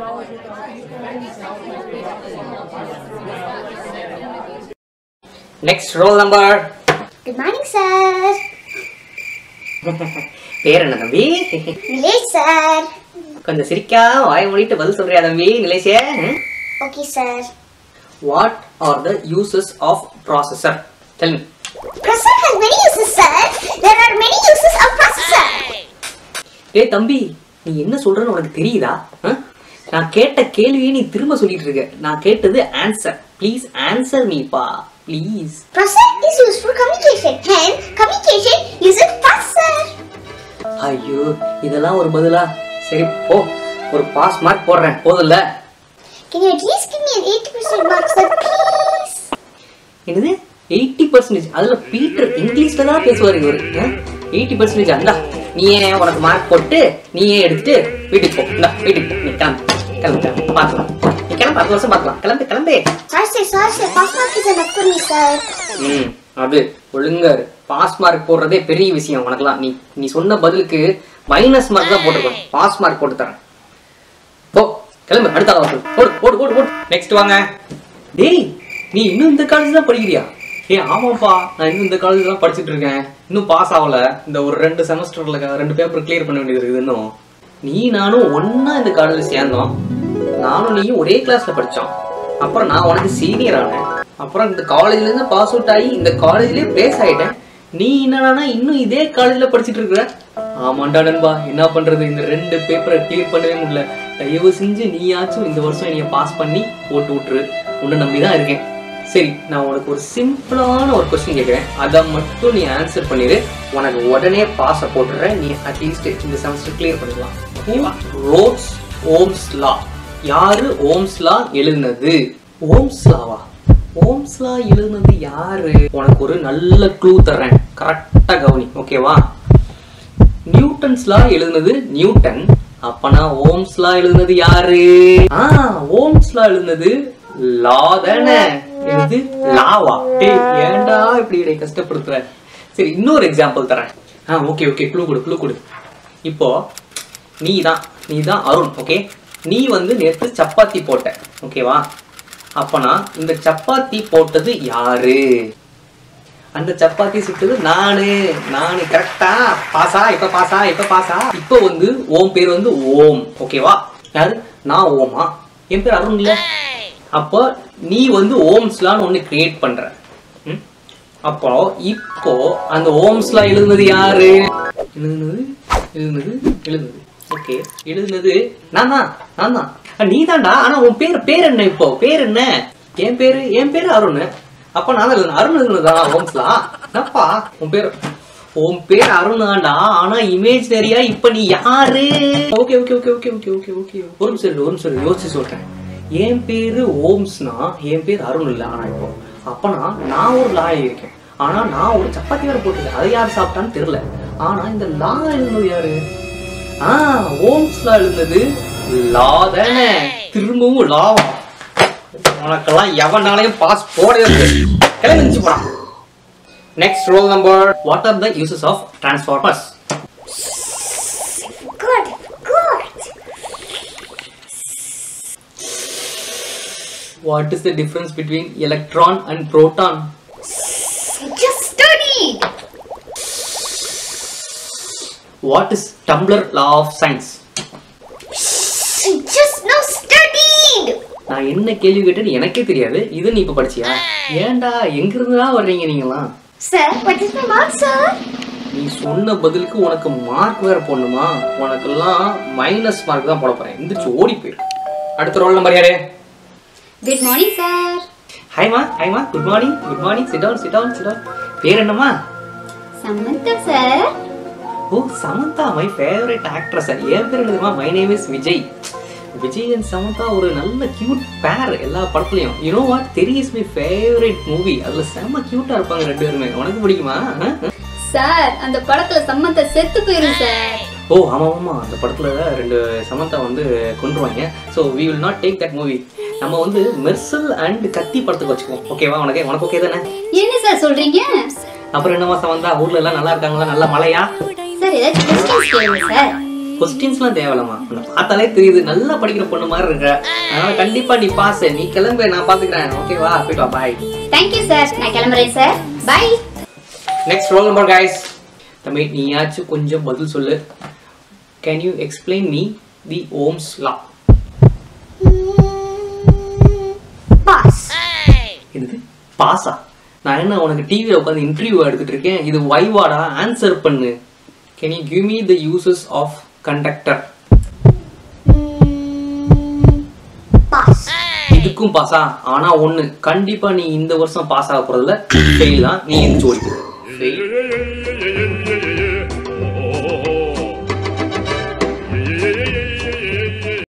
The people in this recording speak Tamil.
Next roll number good morning sir பேர் என்ன தம்பி நிலேஷ் சார் கொஞ்சம் சிரிக்காம வாய் மூடிட்டு பதில் சொல்றியா தம்பி நிலேஷே okay sir what are the uses of processor tell me Processor has many uses, sir. There are many uses of processor. ஏய் தம்பி நீ என்ன சொல்றன்னு உனக்கு தெரியுதா ஆ? நான் கேட்ட கேள்வியை நீ திரும்ப சொல்லிட்டு இருக்க நான் கேட்டது ஆன்சர் ப்ளீஸ் ஆன்சர் மீப்பா please Processor is used for communication. Hence, communication uses processor. ஐயோ இதெல்லாம் ஒரு பதிலா சரி போ ஒரு பாஸ் மார்க் போடுறேன் போதும்ல Can you at least give me an 80% mark, sir, please? என்னது எயிட்டி பர்சன்டேஜ் அதுல பீட்டர் இங்கிலீஷ்ல தான் பேசுவார் இவர் எயிட்டி பர்சன்டேஜ் அந்தா நீயே உனக்கு மார்க் போட்டு நீயே எடுத்துட்டு வீட்டுக்கு போ இந்தா வீட்டுக்கு போ நீ கிளம்பு கிளம்பு கிளம்பு பார்க்கலாம் நீ கிளம்பு அடுத்த வருஷம் பார்க்கலாம் கிளம்பு கிளம்பு Sorry, sir, sorry, sir. Pass mark is enough for me, sir. ம் அது ஒழுங்கா பாஸ் மார்க் போடுறதே பெரிய விஷயம் உனக்குலாம் நீ நீ சொன்ன பதிலுக்கு மைனஸ் மார்க் தான் போட்டுருக்கணும் பாஸ் மார்க் போட்டு தரேன் போ கிளம்பு அடுத்த ஆள் போடு போடு போடு போடு நெக்ஸ்ட் வாங்க டேய் நீ இன்னும் இந்த காலேஜ் தான் படிக்கிறியா ஏய் ஆமாப்பா நான் இன்னும் இந்த காலேஜ் தான் படிச்சுட்டு இருக்கேன் இன்னும் பாஸ் ஆகல இந்த ஒரு ரெண்டு செமஸ்டர்ல ரெண்டு பேப்பர் கிளியர் பண்ண வேண்டியது இருக்குது இன்னும் நீ நானும் ஒண்ணா இந்த காலேஜ்ல சேர்ந்தோம் நானும் நீயும் ஒரே கிளாஸ்ல படிச்சோம் அப்புறம் நான் உனக்கு சீனியர் ஆனேன் அப்புறம் இந்த காலேஜ்ல இருந்து பாஸ் அவுட் ஆகி இந்த காலேஜ்லயே பிளேஸ் ஆயிட்டேன் நீ என்னடானா இன்னும் இதே காலேஜ்ல படிச்சிட்டு இருக்கிற ஆமாண்டா நண்பா என்ன பண்றது இந்த ரெண்டு பேப்பரை கிளியர் பண்ணவே முடியல தயவு செஞ்சு நீயாச்சும் இந்த வருஷம் என்னைய பாஸ் பண்ணி போட்டு விட்டுரு உன்னை நம்பி தான் இருக்கேன் சரி நான் உனக்கு ஒரு சிம்பிளான ஒரு கொஸ்டின் கேட்குறேன் அதை மட்டும் நீ ஆன்சர் பண்ணிடு உனக்கு உடனே பாஸை போட்டுடுறேன் நீ அட்லீஸ்ட் இந்த செமஸ்டர் கிளியர் பண்ணிடலாம் ரோட்ஸ் ஓம்ஸ் லா யாரு ஓம்ஸ் லா எழுதினது ஓம்ஸ் லாவா ஓம்ஸ் லா எழுதினது யாரு உனக்கு ஒரு நல்ல க்ளூ தர்றேன் கரெக்டா கவனி ஓகேவா நியூட்டன்ஸ் லா எழுதுனது நியூட்டன் அப்பனா ஓம்ஸ் லா எழுதுனது யாரு ஆ ஓம்ஸ் லா எழுதுனது லா தானே எழுது லாவா டேய் ஏன்டா இப்படி என்னை கஷ்டப்படுத்துற சரி இன்னொரு எக்ஸாம்பிள் தரேன் ஆ ஓகே ஓகே க்ளூ கொடு க்ளூ கொடு இப்போ நீ தான் நீ தான் அருண் ஓகே நீ வந்து நேற்று சப்பாத்தி போட்ட ஓகேவா அப்பனா இந்த சப்பாத்தி போட்டது யாரு அந்த சப்பாத்தி சுட்டது நானு நானு கரெக்டா பாசா இப்ப பாசா இப்ப பாசா இப்ப வந்து ஓம் பேர் வந்து ஓம் ஓகேவா யாரு நான் ஓமா என் பேர் அருண் இல்ல அப்போ நீ வந்து ஓம்ஸ்லான்னு ஒண்ணு கிரியேட் பண்ற ம்? அப்போ இப்போ அந்த ஓம்ஸ்லாம் எழுதுனது யாரு எழுதுனது எழுதுனது எழுதுனது ஓகே எழுதுனது நான் தான் நான் தான் நீ தான்டா ஆனா உன் பேர் பேர் என்ன இப்போ பேர் என்ன என் பேரு என் பேரு அருண் அப்ப நான் தான் எழுதுனேன் அருண் எழுதுனதா ஓம்ஸ்லா என்னப்பா உன் பேர் உன் பேர் அருணாண்டா ஆனா இமேஜினரியா இப்ப நீ யாரு okay okay okay okay okay okay okay ஒரு நிமிஷம் இரு, ஒரு நிமிஷம் இரு, யோசிச்சு சொல்றேன் என் பேரு ஓம்ஸ்னா என் பேர் அருண் இல்ல ஆனா இப்போ அப்பனா நான் ஒரு லா இருக்கேன் ஆனா நான் ஒரு சப்பாத்தி வேற போட்டுருக்கேன் அதை யார் சாப்பிட்டான்னு தெரியல ஆனா இந்த லா எழுதுனது யாரு ஆ ஓம்ஸ்லா எழுதுனது லா தானே திரும்பவும் லாவா உனக்கெல்லாம் எவனாலையும் பாஸ் போடவே முடியாது கிளம்பி இருந்துச்சு போறான் next roll number what are the uses of transformers Good, good. What is the difference between electron and proton I just studied. What is tumbler law of science I just now studied. நான் என்ன கேள்வி கேட்டேன்னு எனக்கே தெரியாது இது நீ இப்ப படிச்சியா ஏன்டா எங்க இருந்து தான் வர்றீங்க நீங்களாம் Sir, what is my mark, sir? நீ சொன்ன பதிலுக்கு உனக்கு மார்க் வேற போடணுமா உனக்கெல்லாம் மைனஸ் மார்க் தான் போட போறேன் எந்திரிச்சு ஓடி போயிரு அடுத்த ரோல் நம்பர் யாரு Good morning, sir. ஹாய்மா ஹாய்மா good morning good morning sit down sit down sit down பேர் என்னம்மா Samantha, sir. Oh Samantha my favourite actress என் பேர் என்னதுமா my name is Vijay Vijay and Samantha ஒரு நல்ல கியூட் பேர் எல்லா படத்துலயும் you know what Theri is my favourite movie அதுல செம்ம கியூட்டா இருப்பாங்க ரெண்டு பேருமே உனக்கு பிடிக்குமா ஆ? சார் அந்த படத்துல சம்மந்தா செத்து போயிரும் சார் ஓ ஆமா ஆமா அந்த படத்துல ரெண்டு சமந்தா வந்து கொண்டுருவாங்க so we will not take that movie நம்ம வந்து மெர்சல் அண்ட் கத்தி படத்துக்கு வச்சுக்குவோம் ஓகேவா உனக்கு உனக்கு ஓகே தானே என்ன சார் சொல்றீங்க அப்புறம் என்னமா சமந்தா ஊர்ல எல்லாம் நல்லா இருக்காங்களா நல்ல மழையா சார் ஏதாச்சும் கொஸ்டின்ஸ் கேளுங்க சார் கொஸ்டின்ஸ்லாம் தேவையில்லம்மா உன்னை பார்த்தாலே தெரியுது நல்லா படிக்கிற பொண்ணு மாதிரி இருக்க அதனால கண்டிப்பா நீ பாஸ் நீ கிளம்பு நான் பாத்துக்கிறேன் ஓகேவா போயிட்டு வா பாய் தேங்க்யூ சார் நான் கிளம்புறேன் sir bye next roll number guys தம்பி நீயாச்சும் கொஞ்சம் பதில் சொல்லு can you explain me the Ohm's law Pass. இது பாஸா நான் என்ன உனக்கு டிவியில் உட்காந்து இன்டர்வியூ எடுத்துட்டு இருக்கேன் இது வைவாடா ஆன்சர் பண்ணு can you give me the uses of conductor Pass. இதுக்கும் பாஸா ஆனா ஒண்ணு கண்டிப்பா நீ இந்த வருஷம் பாஸ் ஆக போறதுல ஃபெயில் தான் நீ எந்த ஜோடி ஃபெயில்